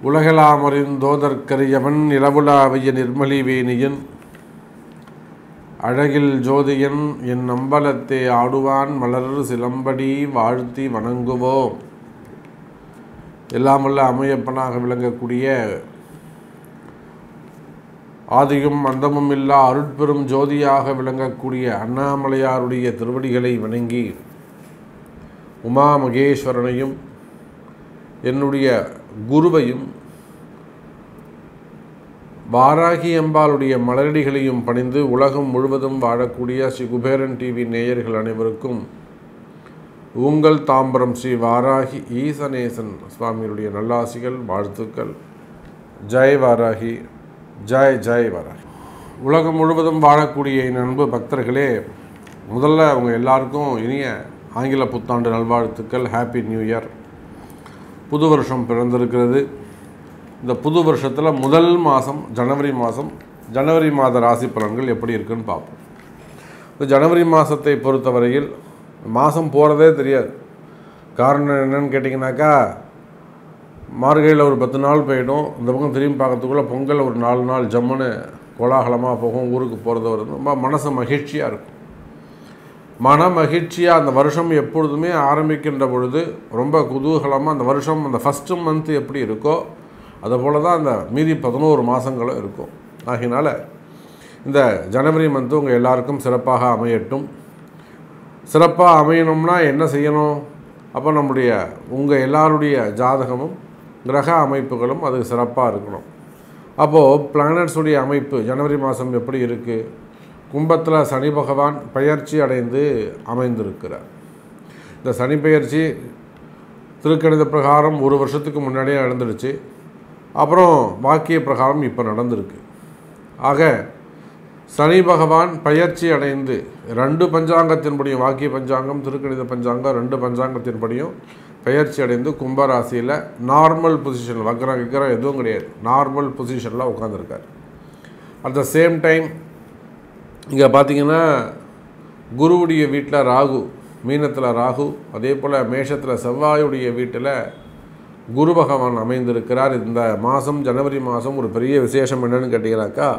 உலகலாமறிந்தோதற்கரியவன் இளவுலாவிய நிர்மலி வேணியன் அழகில் ஜோதியன் என் நம்பலத்தே ஆடுவான் மலர் சிலம்படி வாழ்த்தி வணங்குவோம் எல்லாமல்ல அம்மையப்பனாக விளங்கக்கூடிய ஆதியும் அந்தமும் இல்லா அருட்பெரும் ஜோதியாக விளங்கக்கூடிய அண்ணாமலையாருடைய திருவடிகளை வணங்கி உமா மகேஸ்வரனையும் என்னுடைய குருவையும் வாராகி அம்பாளுடைய மலரடிகளையும் பணிந்து உலகம் முழுவதும் வாழக்கூடிய ஸ்ரீ குபேரன் டிவி நேயர்கள் அனைவருக்கும் உங்கள் தாம்பரம் ஸ்ரீ வாராகி ஈசனேசன் சுவாமியுடைய நல்லாசிகள் வாழ்த்துக்கள் ஜெய் வாராகி ஜெய் ஜெய் வாராகி உலகம் முழுவதும் வாழக்கூடிய என் அன்பு பக்தர்களே முதல்ல அவங்க எல்லாருக்கும் இனிய ஆங்கில புத்தாண்டு நல்வாழ்த்துக்கள் ஹாப்பி நியூ இயர் புது வருஷம் பிறந்திருக்கிறது இந்த புது வருஷத்தில் முதல் மாதம் ஜனவரி மாதம் ஜனவரி மாத ராசி பலன்கள் எப்படி இருக்குன்னு பார்ப்போம் இந்த ஜனவரி மாதத்தை பொறுத்தவரையில் மாதம் போகிறதே தெரியாது காரணம் என்னன்னு கேட்டிங்கனாக்கா மார்கழியில் ஒரு பத்து நாள் போயிடும் இந்த பக்கம் திரும்பி பார்க்கறதுக்குள்ளே பொங்கல் ஒரு நாலு நாள் ஜம்முன்னு கோலாகலமாக போகும் ஊருக்கு போகிறது வருது ரொம்ப மனசு மகிழ்ச்சியாக இருக்கும் மன மகிழ்ச்சியாக அந்த வருஷம் எப்பொழுதுமே ஆரம்பிக்கின்ற பொழுது ரொம்ப குதூகலமாக அந்த வருஷம் அந்த ஃபஸ்ட்டு மந்த் எப்படி இருக்கோ அதை போல தான் அந்த மீதி பதினோரு மாதங்களும் இருக்கும் ஆகையினால இந்த ஜனவரி மந்த்து உங்கள் எல்லாருக்கும் சிறப்பாக அமையட்டும் சிறப்பாக அமையணும்னா என்ன செய்யணும் அப்போ நம்முடைய உங்கள் எல்லாருடைய ஜாதகமும் கிரக அமைப்புகளும் அது சிறப்பாக இருக்கணும் அப்போது பிளானட்ஸுடைய அமைப்பு ஜனவரி மாதம் எப்படி இருக்குது கும்பத்தில் சனி பகவான் பெயர்ச்சி அடைந்து அமைந்திருக்கிறார் இந்த சனி பெயர்ச்சி திருக்கணித பிரகாரம் ஒரு வருஷத்துக்கு முன்னாடியே நடந்துடுச்சு அப்புறம் வாக்கிய பிரகாரம் இப்போ நடந்திருக்கு ஆக சனி பகவான் பயிற்சி அடைந்து ரெண்டு பஞ்சாங்கத்தின்படியும் வாக்கிய பஞ்சாங்கம் திருக்கணித பஞ்சாங்கம் ரெண்டு பஞ்சாங்கத்தின்படியும் பெயர்ச்சி அடைந்து கும்பராசியில் நார்மல் பொசிஷன் வக்கரம் கிக்கரம் எதுவும் கிடையாது நார்மல் பொசிஷனில் உட்காந்துருக்கார் அட் த சேம் டைம் இங்கே பார்த்தீங்கன்னா குருவுடைய வீட்டில் ராகு மீனத்தில் ராகு அதே போல் மேஷத்தில் செவ்வாயுடைய வீட்டில் குரு பகவான் அமைந்திருக்கிறார் இந்த மாதம் ஜனவரி மாதம் ஒரு பெரிய விசேஷம் என்னன்னு கேட்டிங்கனாக்கா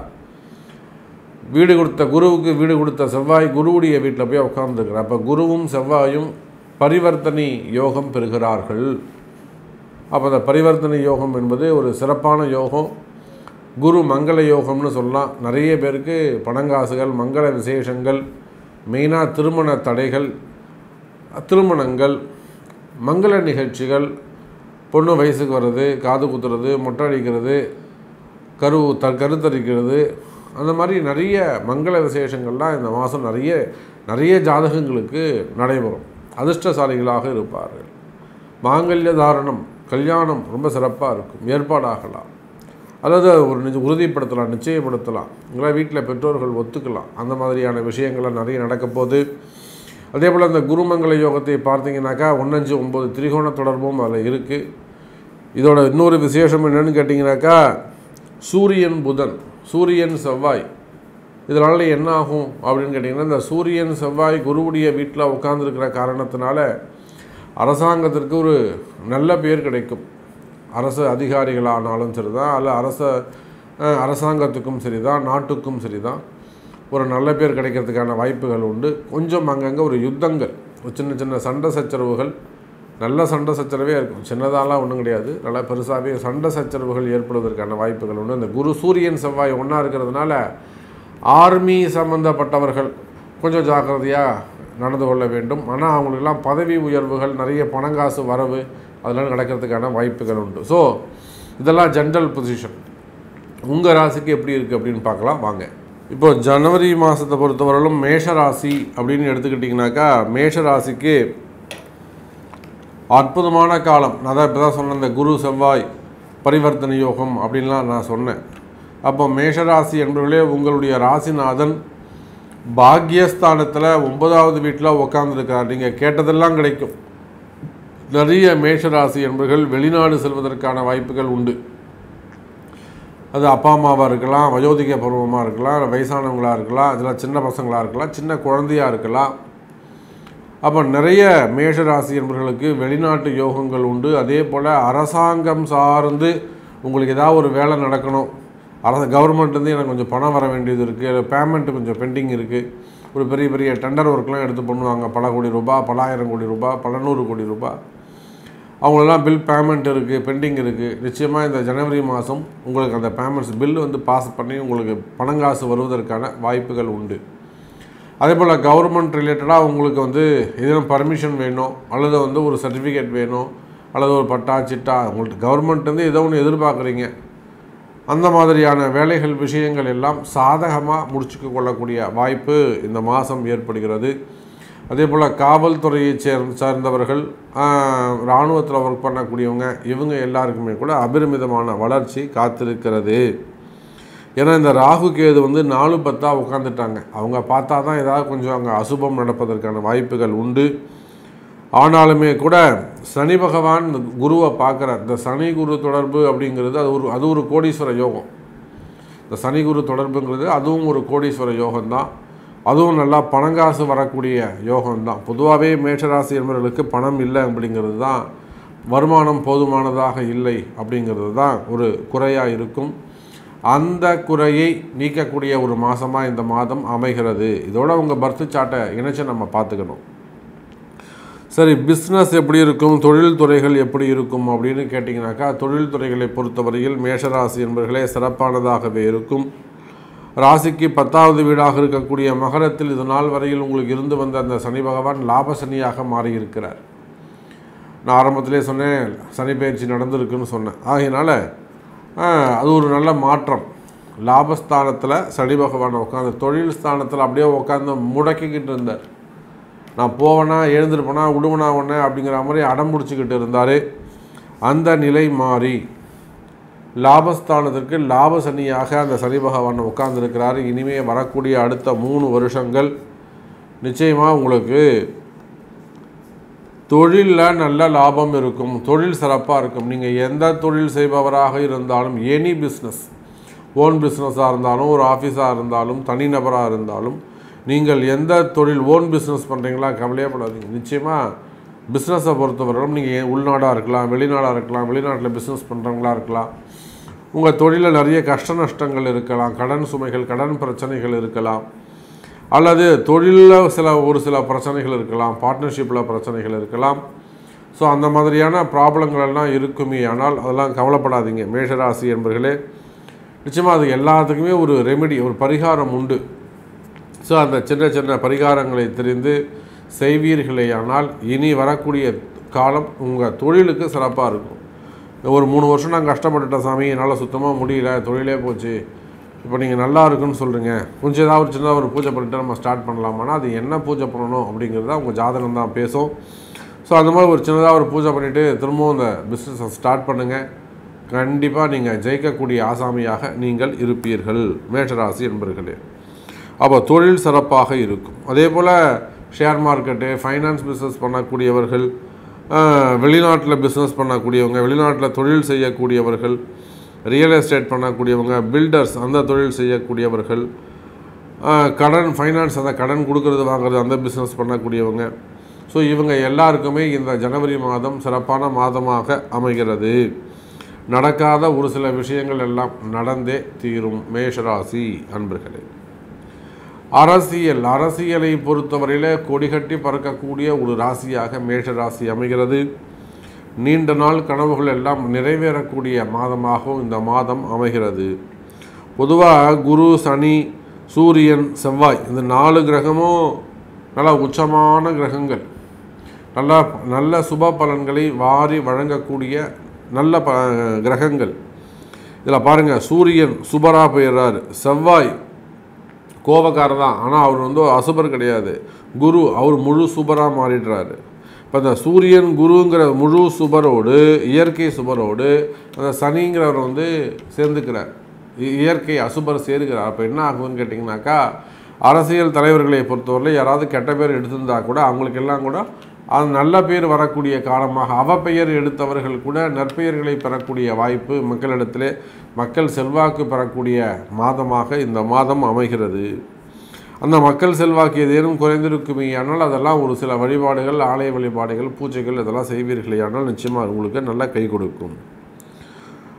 வீடு கொடுத்த குருவுக்கு வீடு கொடுத்த செவ்வாய் குருவுடைய வீட்டில் போய் உட்கார்ந்துருக்கிறார் அப்போ குருவும் செவ்வாயும் பரிவர்த்தனை யோகம் பெறுகிறார்கள் அப்போ அந்த பரிவர்த்தனை யோகம் என்பது ஒரு சிறப்பான யோகம் குரு மங்கள யோகம்னு சொல்லலாம் நிறைய பேருக்கு பணங்காசுகள் மங்கள விசேஷங்கள் மெயினாக திருமண தடைகள் திருமணங்கள் மங்கள நிகழ்ச்சிகள் பொண்ணு வயசுக்கு வர்றது காது குத்துறது மொட்டை அடிக்கிறது கரு த கருத்தரிக்கிறது அந்த மாதிரி நிறைய மங்கள விசேஷங்கள்லாம் இந்த மாதம் நிறைய நிறைய ஜாதகங்களுக்கு நடைபெறும் அதிர்ஷ்டசாலிகளாக இருப்பார்கள் மாங்கல்ய தாரணம் கல்யாணம் ரொம்ப சிறப்பாக இருக்கும் ஏற்பாடாகலாம் அதாவது ஒரு நிச்ச உறுதிப்படுத்தலாம் நிச்சயப்படுத்தலாம் உங்களை வீட்டில் பெற்றோர்கள் ஒத்துக்கலாம் அந்த மாதிரியான விஷயங்கள்லாம் நிறைய நடக்க போகுது அதே போல் அந்த குருமங்கல யோகத்தை பார்த்தீங்கன்னாக்கா ஒன்னஞ்சு ஒம்பது திரிகோண தொடர்பும் அதில் இருக்குது இதோட இன்னொரு விசேஷம் என்னென்னு கேட்டிங்கனாக்கா சூரியன் புதன் சூரியன் செவ்வாய் இதனால் என்ன ஆகும் அப்படின்னு கேட்டிங்கன்னா இந்த சூரியன் செவ்வாய் குருவுடைய வீட்டில் உட்காந்துருக்கிற காரணத்தினால அரசாங்கத்திற்கு ஒரு நல்ல பேர் கிடைக்கும் அரசு அதிகாரிகளானாலும் சரி தான் அல்ல அரச அஹ், அரசாங்கத்துக்கும் சரி தான் நாட்டுக்கும் சரி தான் ஒரு நல்ல பேர் கிடைக்கிறதுக்கான வாய்ப்புகள் உண்டு கொஞ்சம் அங்கங்கே ஒரு யுத்தங்கள் ஒரு சின்ன சின்ன சண்டை சச்சரவுகள் நல்ல சண்டை சச்சரவே இருக்கும் சின்னதாலாம் ஒன்றும் கிடையாது நல்லா பெருசாகவே சண்டை சச்சரவுகள் ஏற்படுவதற்கான வாய்ப்புகள் உண்டு இந்த குரு சூரியன் செவ்வாய் ஒன்றா இருக்கிறதுனால ஆர்மி சம்பந்தப்பட்டவர்கள் கொஞ்சம் ஜாக்கிரதையாக நடந்து கொள்ள வேண்டும் ஆனால் அவங்களுக்கெல்லாம் பதவி உயர்வுகள் நிறைய பணங்காசு வரவு அதெல்லாம் நடக்கிறதுக்கான வாய்ப்புகள் உண்டு ஸோ இதெல்லாம் ஜென்ரல் பொசிஷன் உங்கள் ராசிக்கு எப்படி இருக்குது அப்படின்னு பார்க்கலாம் வாங்க இப்போ ஜனவரி மாதத்தை பொறுத்தவரையிலும் மேஷ ராசி அப்படின்னு எடுத்துக்கிட்டிங்கனாக்கா மேஷ ராசிக்கு அற்புதமான காலம் நான் தான் இப்போ தான் சொன்னேன் இந்த குரு செவ்வாய் பரிவர்த்தனை யோகம் அப்படின்லாம் நான் சொன்னேன் அப்போ மேஷராசி என்பவர்களே உங்களுடைய ராசிநாதன் பாக்யஸ்தானத்தில் ஒன்பதாவது வீட்டில் உட்காந்துருக்கார் நீங்கள் கேட்டதெல்லாம் கிடைக்கும் நிறைய மேஷராசி என்பவர்கள் வெளிநாடு செல்வதற்கான வாய்ப்புகள் உண்டு அது அப்பா அம்மாவாக இருக்கலாம் வயோதிக பருவமாக இருக்கலாம் இல்லை வயசானவங்களாக இருக்கலாம் இதெல்லாம் சின்ன பசங்களாக இருக்கலாம் சின்ன குழந்தையாக இருக்கலாம் அப்போ நிறைய மேஷராசி என்பவர்களுக்கு வெளிநாட்டு யோகங்கள் உண்டு அதே போல் அரசாங்கம் சார்ந்து உங்களுக்கு ஏதாவது ஒரு வேலை நடக்கணும் அரசு கவர்மெண்ட்லேருந்து எனக்கு கொஞ்சம் பணம் வர வேண்டியது இருக்குது பேமெண்ட்டு கொஞ்சம் பெண்டிங் இருக்குது ஒரு பெரிய பெரிய டெண்டர் ஒர்க்லாம் எடுத்து பண்ணுவாங்க பல கோடி ரூபாய் பல ஆயிரம் கோடி ரூபாய் பல நூறு கோடி ரூபாய் அவங்களெல்லாம் பில் பேமெண்ட் இருக்குது பெண்டிங் இருக்குது நிச்சயமாக இந்த ஜனவரி மாதம் உங்களுக்கு அந்த பேமெண்ட்ஸ் பில் வந்து பாஸ் பண்ணி உங்களுக்கு பணங்காசு வருவதற்கான வாய்ப்புகள் உண்டு அதே போல் கவர்மெண்ட் ரிலேட்டடாக உங்களுக்கு வந்து எதுவும் பர்மிஷன் வேணும் அல்லது வந்து ஒரு சர்டிஃபிகேட் வேணும் அல்லது ஒரு பட்டா சிட்டா உங்களுக்கு கவர்மெண்ட் வந்து ஏதோ ஒன்று எதிர்பார்க்குறீங்க அந்த மாதிரியான வேலைகள் விஷயங்கள் எல்லாம் சாதகமாக முடிச்சுக்க கொள்ளக்கூடிய வாய்ப்பு இந்த மாதம் ஏற்படுகிறது அதே போல் காவல்துறையை சேர் சார்ந்தவர்கள் இராணுவத்தில் ஒர்க் பண்ணக்கூடியவங்க இவங்க எல்லாருக்குமே கூட அபரிமிதமான வளர்ச்சி காத்திருக்கிறது ஏன்னா இந்த ராகு கேது வந்து நாலு பத்தாக உட்காந்துட்டாங்க அவங்க பார்த்தா தான் ஏதாவது கொஞ்சம் அங்கே அசுபம் நடப்பதற்கான வாய்ப்புகள் உண்டு ஆனாலுமே கூட சனி பகவான் இந்த குருவை பார்க்குற இந்த சனி குரு தொடர்பு அப்படிங்கிறது அது ஒரு அது ஒரு கோடீஸ்வர யோகம் இந்த சனி குரு தொடர்புங்கிறது அதுவும் ஒரு கோடீஸ்வர யோகம்தான் அதுவும் நல்லா பணங்காசு வரக்கூடிய யோகம்தான் பொதுவாகவே மேஷராசி என்பவர்களுக்கு பணம் இல்லை அப்படிங்கிறது தான் வருமானம் போதுமானதாக இல்லை அப்படிங்கிறது தான் ஒரு குறையாக இருக்கும் அந்த குறையை நீக்கக்கூடிய ஒரு மாதமாக இந்த மாதம் அமைகிறது இதோட உங்கள் பர்த் சார்ட்டை இணைச்சு நம்ம பார்த்துக்கணும் சரி பிஸ்னஸ் எப்படி இருக்கும் தொழில் துறைகள் எப்படி இருக்கும் அப்படின்னு கேட்டிங்கனாக்கா தொழில் துறைகளை பொறுத்தவரையில் மேஷராசி என்பவர்களே சிறப்பானதாகவே இருக்கும் ராசிக்கு பத்தாவது வீடாக இருக்கக்கூடிய மகரத்தில் இது நாள் வரையில் உங்களுக்கு இருந்து வந்த அந்த சனி பகவான் லாப சனியாக மாறியிருக்கிறார் நான் ஆரம்பத்திலே சொன்னேன் சனி பயிற்சி நடந்திருக்குன்னு சொன்னேன் ஆகையினால ஆஹ், அது ஒரு நல்ல மாற்றம் லாபஸ்தானத்தில் சனி பகவான் உட்காந்து தொழில் ஸ்தானத்தில் அப்படியே உட்காந்து முடக்கிக்கிட்டு இருந்தார் நான் போவேனா எழுந்திருப்பேனா விடுவனா உடனே அப்படிங்கிற மாதிரி அடம் பிடிச்சிக்கிட்டு இருந்தார் அந்த நிலை மாறி லாபஸ்தானத்திற்கு லாப சனியாக அந்த சனி பகவான் உட்கார்ந்துருக்கிறார் இனிமே வரக்கூடிய அடுத்த மூணு வருஷங்கள் நிச்சயமாக உங்களுக்கு தொழிலில் நல்ல லாபம் இருக்கும் தொழில் சிறப்பாக இருக்கும் நீங்கள் எந்த தொழில் செய்பவராக இருந்தாலும் எனி பிஸ்னஸ் ஓன் பிஸ்னஸாக இருந்தாலும் ஒரு ஆஃபீஸாக இருந்தாலும் தனிநபராக இருந்தாலும் நீங்கள் எந்த தொழில் ஓன் பிஸ்னஸ் பண்ணுறீங்களா கவலையே படாதீங்க நிச்சயமாக பிஸ்னஸை பொறுத்தவரையிலும் நீங்கள் உள்நாடாக இருக்கலாம் வெளிநாடாக இருக்கலாம் வெளிநாட்டில் பிஸ்னஸ் பண்ணுறவங்களா இருக்கலாம் உங்கள் தொழிலில் நிறைய கஷ்ட நஷ்டங்கள் இருக்கலாம் கடன் சுமைகள் கடன் பிரச்சனைகள் இருக்கலாம் அல்லது தொழிலில் சில ஒரு சில பிரச்சனைகள் இருக்கலாம் பார்ட்னர்ஷிப்பில் பிரச்சனைகள் இருக்கலாம் ஸோ அந்த மாதிரியான ப்ராப்ளங்கள் எல்லாம் இருக்குமே ஆனால் அதெல்லாம் கவலைப்படாதீங்க மேஷராசி என்பர்களே நிச்சயமாக அது எல்லாத்துக்குமே ஒரு ரெமெடி ஒரு பரிகாரம் உண்டு ஸோ அந்த சின்ன சின்ன பரிகாரங்களை தெரிந்து செய்வீர்களேயானால் இனி வரக்கூடிய காலம் உங்கள் தொழிலுக்கு சிறப்பாக இருக்கும் ஒரு மூணு வருஷம் நான் கஷ்டப்பட்டுட்டேன் சாமி என்னால் சுத்தமாக முடியல தொழிலே போச்சு இப்போ நீங்கள் நல்லா இருக்குன்னு சொல்கிறீங்க கொஞ்சம் ஏதாவது ஒரு சின்னதாக ஒரு பூஜை பண்ணிட்டு நம்ம ஸ்டார்ட் பண்ணலாமான்னா அது என்ன பூஜை பண்ணணும் அப்படிங்கிறத உங்கள் ஜாதகம் தான் பேசும் ஸோ அந்த மாதிரி ஒரு சின்னதாக ஒரு பூஜை பண்ணிவிட்டு திரும்பவும் அந்த பிஸ்னஸை ஸ்டார்ட் பண்ணுங்கள் கண்டிப்பாக நீங்கள் ஜெயிக்கக்கூடிய ஆசாமியாக நீங்கள் இருப்பீர்கள் மேஷராசி என்பர்களே அப்போ தொழில் சிறப்பாக இருக்கும் அதே போல் ஷேர் மார்க்கெட்டு ஃபைனான்ஸ் பிஸ்னஸ் பண்ணக்கூடியவர்கள் வெளிநாட்டில் பிஸ்னஸ் பண்ணக்கூடியவங்க வெளிநாட்டில் தொழில் செய்யக்கூடியவர்கள் ரியல் எஸ்டேட் பண்ணக்கூடியவங்க பில்டர்ஸ் அந்த தொழில் செய்யக்கூடியவர்கள் ஆஹ், கடன் ஃபைனான்ஸ் அந்த கடன் கொடுக்கறது வாங்குறது அந்த பிஸ்னஸ் பண்ணக்கூடியவங்க ஸோ இவங்க எல்லாருக்குமே இந்த ஜனவரி மாதம் சிறப்பான மாதமாக அமைகிறது நடக்காத ஒரு சில விஷயங்கள் எல்லாம் நடந்தே தீரும் மேஷராசி அன்பர்களே அரசியல் அரசியலை பொறுத்தவரையில் கொடிகட்டி பறக்கக்கூடிய ஒரு ராசியாக மேஷ ராசி அமைகிறது நீண்ட நாள் கனவுகள் எல்லாம் நிறைவேறக்கூடிய மாதமாகவும் இந்த மாதம் அமைகிறது பொதுவாக குரு சனி சூரியன் செவ்வாய் இந்த நாலு கிரகமும் நல்ல உச்சமான கிரகங்கள் நல்ல நல்ல சுப பலன்களை வாரி வழங்கக்கூடிய நல்ல ப கிரகங்கள் இதில் பாருங்கள் சூரியன் சுபரா போயிடுறாரு செவ்வாய் கோபக்காரர் தான் ஆனால் அவர் வந்து அசுபர் கிடையாது குரு அவர் முழு சுபராக மாறிடுறாரு இப்போ இந்த சூரியன் குருங்கிற முழு சுபரோடு இயற்கை சுபரோடு அந்த சனிங்கிறவர் வந்து சேர்ந்துக்கிறார் இ- இயற்கை அசுபர் சேருகிறார் அப்போ என்ன ஆகுதுன்னு கேட்டிங்கனாக்கா அரசியல் தலைவர்களை பொறுத்தவரை யாராவது கெட்ட பேர் எடுத்திருந்தா கூட அவங்களுக்கெல்லாம் கூட அது நல்ல பேர் வரக்கூடிய காலமாக அவப்பெயர் எடுத்தவர்கள் கூட நற்பெயர்களை பெறக்கூடிய வாய்ப்பு மக்களிடத்திலே மக்கள் செல்வாக்கு பெறக்கூடிய மாதமாக இந்த மாதம் அமைகிறது அந்த மக்கள் செல்வாக்கு ஏதேனும் குறைந்திருக்குமே ஆனால் அதெல்லாம் ஒரு சில வழிபாடுகள் ஆலய வழிபாடுகள் பூஜைகள் இதெல்லாம் செய்வீர்களே ஆனால் நிச்சயமாக உங்களுக்கு நல்லா கை கொடுக்கும்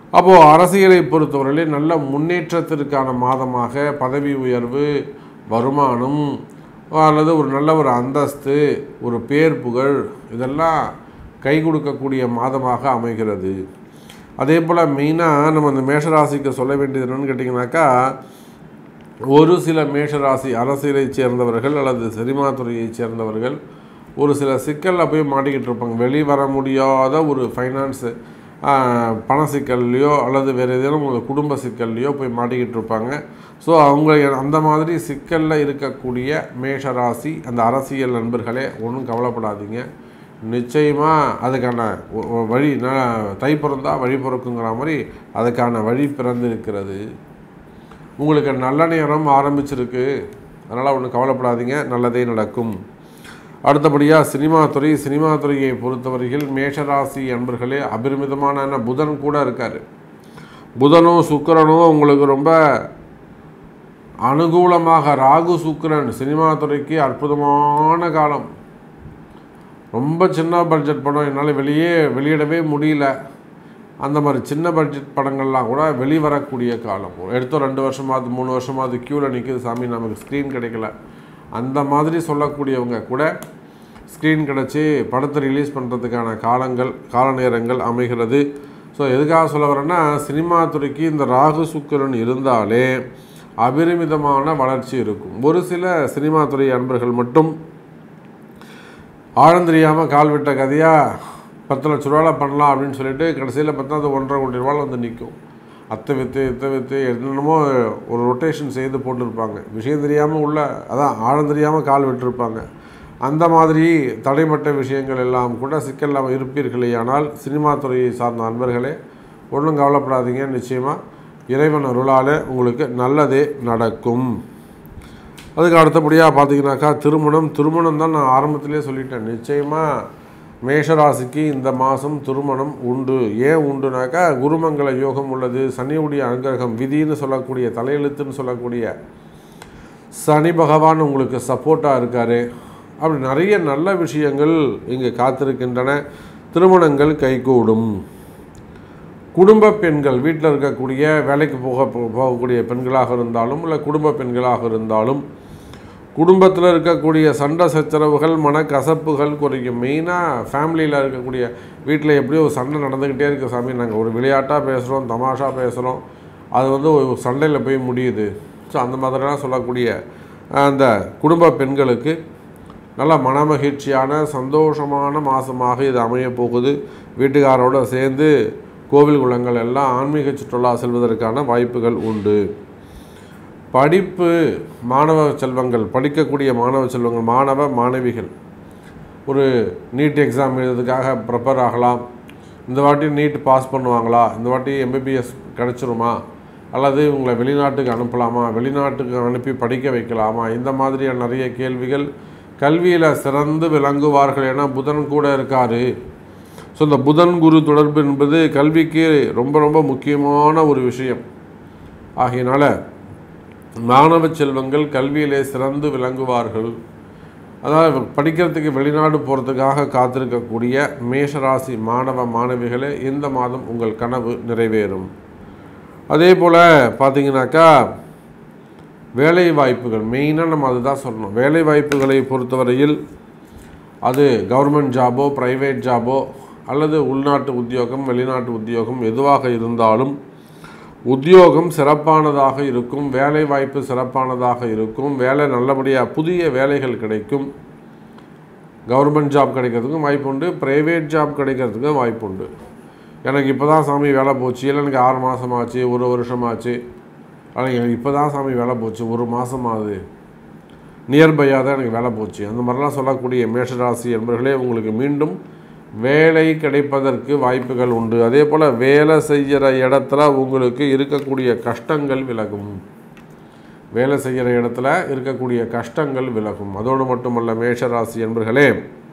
அப்போது அரசியலை பொறுத்தவரையிலே நல்ல முன்னேற்றத்திற்கான மாதமாக பதவி உயர்வு வருமானம் அல்லது ஒரு நல்ல ஒரு அந்தஸ்து ஒரு பேர் புகழ் இதெல்லாம் கை கொடுக்கக்கூடிய மாதமாக அமைகிறது அதே போல் மெயினாக நம்ம இந்த மேஷராசிக்கு சொல்ல வேண்டியது என்னன்னு கேட்டிங்கனாக்கா ஒரு சில மேஷராசி அரசியலை சேர்ந்தவர்கள் அல்லது சினிமா துறையைச் சேர்ந்தவர்கள் ஒரு சில சிக்கலில் போய் மாட்டிக்கிட்டு இருப்பாங்க வெளிவர முடியாத ஒரு ஃபைனான்ஸு பண சிக்கல்லையோ அல்லது வேறு ஏதேனும் ஒரு குடும்ப சிக்கல்லையோ போய் மாட்டிக்கிட்டு இருப்பாங்க ஸோ அவங்க அந்த மாதிரி சிக்கலில் இருக்கக்கூடிய மேஷராசி அந்த அரசியல் நண்பர்களே ஒன்றும் கவலைப்படாதீங்க நிச்சயமாக அதுக்கான ஒ- ஒ- வழி ந- தை பிறந்தா வழி பிறக்குங்கிற மாதிரி அதுக்கான வழி பிறந்திருக்கிறது உங்களுக்கு நல்ல நேரம் ஆரம்பிச்சிருக்கு அதனால் ஒன்றும் கவலைப்படாதீங்க நல்லதே நடக்கும் அடுத்தபடியாக சினிமா துறை சினிமா துறையை பொறுத்தவரையில் மேஷராசி அன்பர்களே அபரிமிதமான என்ன, புதன் கூட இருக்கார் புதனும் சுக்கிரனும் உங்களுக்கு ரொம்ப அனுகூலமாக ராகு சுக்கிரன் சினிமா துறைக்கு அற்புதமான காலம் ரொம்ப சின்ன பட்ஜெட் படம் என்னால் வெளியே வெளியிடவே முடியல அந்த மாதிரி சின்ன பட்ஜெட் படங்கள்லாம் கூட வெளிவரக்கூடிய காலம் எடுத்தோம் ரெண்டு வருஷமாவது மூணு வருஷமாவது க்யூவில் நிற்குது சாமி நமக்கு ஸ்க்ரீன் கிடைக்கல அந்த மாதிரி சொல்லக்கூடியவங்க கூட ஸ்க்ரீன் கிடச்சி படத்தை ரிலீஸ் பண்ணுறதுக்கான காலங்கள் கால நேரங்கள் அமைகிறது ஸோ எதுக்காக சொல்ல வரேன்னா சினிமா துறைக்கு இந்த ராகு சுக்கிரன் இருந்தாலே அபரிமிதமான வளர்ச்சி இருக்கும் ஒரு சில சினிமா துறை அன்பர்கள் மட்டும் ஆழந்தெரியாமல் கால் விட்ட கதையாக பத்து லட்ச ரூபாவில் பண்ணலாம் அப்படின்னு சொல்லிட்டு கடைசியில் பார்த்தா அது ஒன்றரை கோடி ரூபாவில் வந்து நிற்கும் அத்தை வித்து இத்தை வித்து என்னென்னமோ ஒரு ரொட்டேஷன் செய்து போட்டிருப்பாங்க விஷயம் தெரியாமல் உள்ள அதான் ஆழம் தெரியாமல் கால் விட்டிருப்பாங்க அந்த மாதிரி தடைப்பட்ட விஷயங்கள் எல்லாம் கூட சிக்கல் இருப்பீர்களே ஆனால் சினிமா துறையை சார்ந்த நண்பர்களே ஒன்றும் கவலைப்படாதீங்க நிச்சயமாக இறைவன் அருளால் உங்களுக்கு நல்லதே நடக்கும் அதுக்கு அடுத்தபடியாக பார்த்தீங்கன்னாக்கா திருமணம் திருமணம் தான் நான் ஆரம்பத்திலே சொல்லிட்டேன் நிச்சயமாக மேஷராசிக்கு இந்த மாதம் திருமணம் உண்டு ஏன் உண்டுனாக்கா குருமங்கள யோகம் உள்ளது சனியுடைய அனுகிரகம் விதின்னு சொல்லக்கூடிய தலையெழுத்துன்னு சொல்லக்கூடிய சனி பகவான் உங்களுக்கு சப்போர்ட்டாக இருக்கார் அப்படி நிறைய நல்ல விஷயங்கள் இங்கே காத்திருக்கின்றன திருமணங்கள் கைகூடும் குடும்ப பெண்கள் வீட்டில் இருக்கக்கூடிய வேலைக்கு போக போ- போகக்கூடிய பெண்களாக இருந்தாலும் இல்லை குடும்ப பெண்களாக இருந்தாலும் குடும்பத்தில் இருக்கக்கூடிய சண்டை சச்சரவுகள் மனக்கசப்புகள் குறையும் மெயினாக ஃபேமிலியில் இருக்கக்கூடிய வீட்டில் எப்படியோ ஒரு சண்டை நடந்துக்கிட்டே இருக்கு சாமி நாங்கள் ஒரு விளையாட்டாக பேசுகிறோம் தமாஷா பேசுகிறோம் அது வந்து ஒரு சண்டையில் போய் முடியுது ஸோ அந்த மாதிரிலாம் சொல்லக்கூடிய அந்த குடும்ப பெண்களுக்கு நல்ல மனமகிழ்ச்சியான சந்தோஷமான மாதமாக இது அமையப் போகுது வீட்டுக்காரோட சேர்ந்து கோவில் குளங்கள் எல்லாம் ஆன்மீக சுற்றுலா செல்வதற்கான வாய்ப்புகள் உண்டு படிப்பு மாணவ செல்வங்கள் படிக்கக்கூடிய மாணவ செல்வங்கள் மாணவ மாணவிகள் ஒரு நீட் எக்ஸாம் எழுதுறதுக்காக ப்ரிப்பேர் ஆகலாம் இந்த வாட்டி நீட் பாஸ் பண்ணுவாங்களா இந்த வாட்டி எம்பிபிஎஸ் கிடச்சிருமா அல்லது இவங்களை வெளிநாட்டுக்கு அனுப்பலாமா வெளிநாட்டுக்கு அனுப்பி படிக்க வைக்கலாமா இந்த மாதிரியான நிறைய கேள்விகள் கல்வியில் சிறந்து விளங்குவார்கள் ஏன்னா புதன் கூட இருக்காரு ஸோ இந்த புதன் குரு தொடர்பு என்பது கல்விக்கு ரொம்ப ரொம்ப முக்கியமான ஒரு விஷயம் ஆகையினால மாணவ செல்வங்கள் கல்வியிலே சிறந்து விளங்குவார்கள் அதாவது படிக்கிறதுக்கு வெளிநாடு போகிறதுக்காக காத்திருக்கக்கூடிய மேஷராசி மாணவ மாணவிகளே இந்த மாதம் உங்கள் கனவு நிறைவேறும் அதே போல் பார்த்தீங்கன்னாக்கா வேலை வாய்ப்புகள் மெயினாக நம்ம அதுதான் சொல்லணும் வேலை வாய்ப்புகளை பொறுத்தவரையில் அது கவர்மெண்ட் ஜாபோ ப்ரைவேட் ஜாபோ அல்லது உள்நாட்டு உத்தியோகம் வெளிநாட்டு உத்தியோகம் எதுவாக இருந்தாலும் உத்தியோகம் சிறப்பானதாக இருக்கும் வேலை வாய்ப்பு சிறப்பானதாக இருக்கும் வேலை நல்லபடியாக புதிய வேலைகள் கிடைக்கும் கவர்மெண்ட் ஜாப் கிடைக்கிறதுக்கும் வாய்ப்பு உண்டு ப்ரைவேட் ஜாப் கிடைக்கிறதுக்கும் வாய்ப்பு உண்டு எனக்கு இப்போ தான் சாமி வேலை போச்சு இல்லை எனக்கு ஆறு மாதம் ஆச்சு ஒரு வருஷம் ஆச்சு ஆனால் எனக்கு இப்போ தான் சாமி வேலை போச்சு ஒரு மாதம் ஆகுது நியர்பையாக தான் எனக்கு வேலை போச்சு அந்த மாதிரிலாம் சொல்லக்கூடிய மேஷராசி என்பர்களே உங்களுக்கு மீண்டும் வேலை கிடைப்பதற்கு வாய்ப்புகள் உண்டு அதே போல் வேலை செய்கிற இடத்துல உங்களுக்கு இருக்கக்கூடிய கஷ்டங்கள் விலகும் வேலை செய்கிற இடத்துல இருக்கக்கூடிய கஷ்டங்கள் விலகும் அதோடு மட்டுமல்ல மேஷராசி என்பர்களே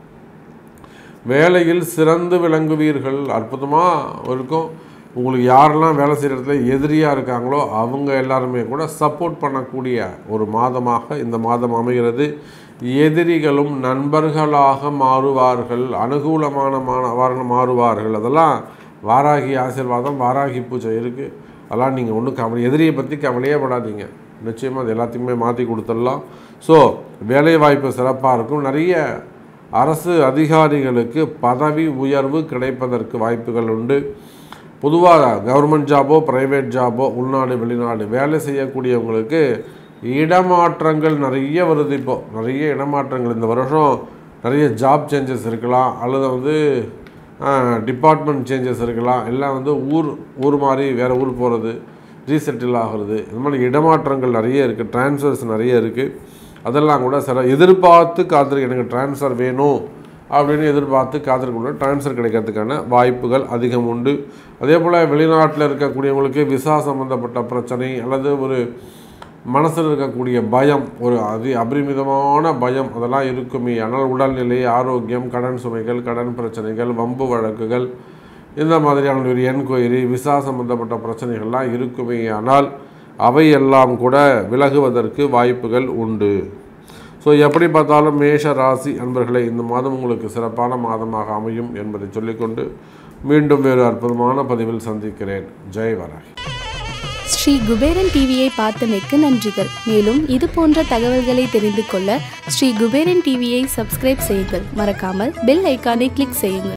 வேலையில் சிறந்து விளங்குவீர்கள் அற்புதமாக இருக்கும் உங்களுக்கு யாரெல்லாம் வேலை செய்கிற இடத்துல எதிரியாக இருக்காங்களோ அவங்க எல்லாருமே கூட சப்போர்ட் பண்ணக்கூடிய ஒரு மாதமாக இந்த மாதம் அமைகிறது எதிரிகளும் நண்பர்களாக மாறுவார்கள் அனுகூலமான மாணவர் மாறுவார்கள் அதெல்லாம் வாராகி ஆசீர்வாதம் வாராகி பூஜை இருக்குது அதெல்லாம் நீங்கள் ஒன்றும் கவலை எதிரியை பற்றி கவலையே படாதீங்க நிச்சயமாக அது எல்லாத்தையுமே மாற்றி கொடுத்துடலாம் ஸோ வேலைவாய்ப்பு சிறப்பாக இருக்கும் நிறைய அரசு அதிகாரிகளுக்கு பதவி உயர்வு கிடைப்பதற்கு வாய்ப்புகள் உண்டு பொதுவாக கவர்மெண்ட் ஜாபோ ப்ரைவேட் ஜாபோ உள்நாடு வெளிநாடு வேலை செய்யக்கூடியவங்களுக்கு இடமாற்றங்கள் நிறைய வருது இப்போது நிறைய இடமாற்றங்கள் இந்த வருஷம் நிறைய ஜாப் சேஞ்சஸ் இருக்கலாம் அல்லது வந்து டிபார்ட்மெண்ட் சேஞ்சஸ் இருக்கலாம் எல்லாம் வந்து ஊர் ஊர் மாதிரி வேறு ஊர் போகிறது ரீசெட்டில் ஆகிறது இந்த மாதிரி இடமாற்றங்கள் நிறைய இருக்குது ட்ரான்ஸ்ஃபர்ஸ் நிறைய இருக்குது அதெல்லாம் கூட சில எதிர்பார்த்து காத்திருக்கு எனக்கு ட்ரான்ஸ்ஃபர் வேணும் அப்படின்னு எதிர்பார்த்து காத்திருக்கக்கூடிய ட்ரான்ஸ்ஃபர் கிடைக்கிறதுக்கான வாய்ப்புகள் அதிகம் உண்டு அதே போல் வெளிநாட்டில் இருக்கக்கூடியவங்களுக்கு விசா சம்மந்தப்பட்ட பிரச்சனை அல்லது ஒரு மனசில் இருக்கக்கூடிய பயம் ஒரு அதி அபரிமிதமான பயம் அதெல்லாம் இருக்குமே ஆனால் உடல்நிலை ஆரோக்கியம் கடன் சுமைகள் கடன் பிரச்சனைகள் வம்பு வழக்குகள் இந்த மாதிரியான ஒரு என்கொயரி விசா சம்பந்தப்பட்ட பிரச்சனைகள்லாம் இருக்குமே ஆனால் அவையெல்லாம் கூட விலகுவதற்கு வாய்ப்புகள் உண்டு ஸோ எப்படி பார்த்தாலும் மேஷ ராசி அன்பர்களை இந்த மாதம் உங்களுக்கு சிறப்பான மாதமாக அமையும் என்பதை சொல்லிக்கொண்டு மீண்டும் வேறு அற்புதமான பதிவில் சந்திக்கிறேன் ஜெய் வராகி ஸ்ரீ குபேரன் டிவியை பார்த்தமைக்கு நன்றிகள் மேலும் இது போன்ற தகவல்களை தெரிந்து கொள்ள ஸ்ரீ குபேரன் டிவியை சப்ஸ்கிரைப் செய்யுங்கள் மறக்காமல் பெல் ஐக்கானை கிளிக் செய்யுங்கள்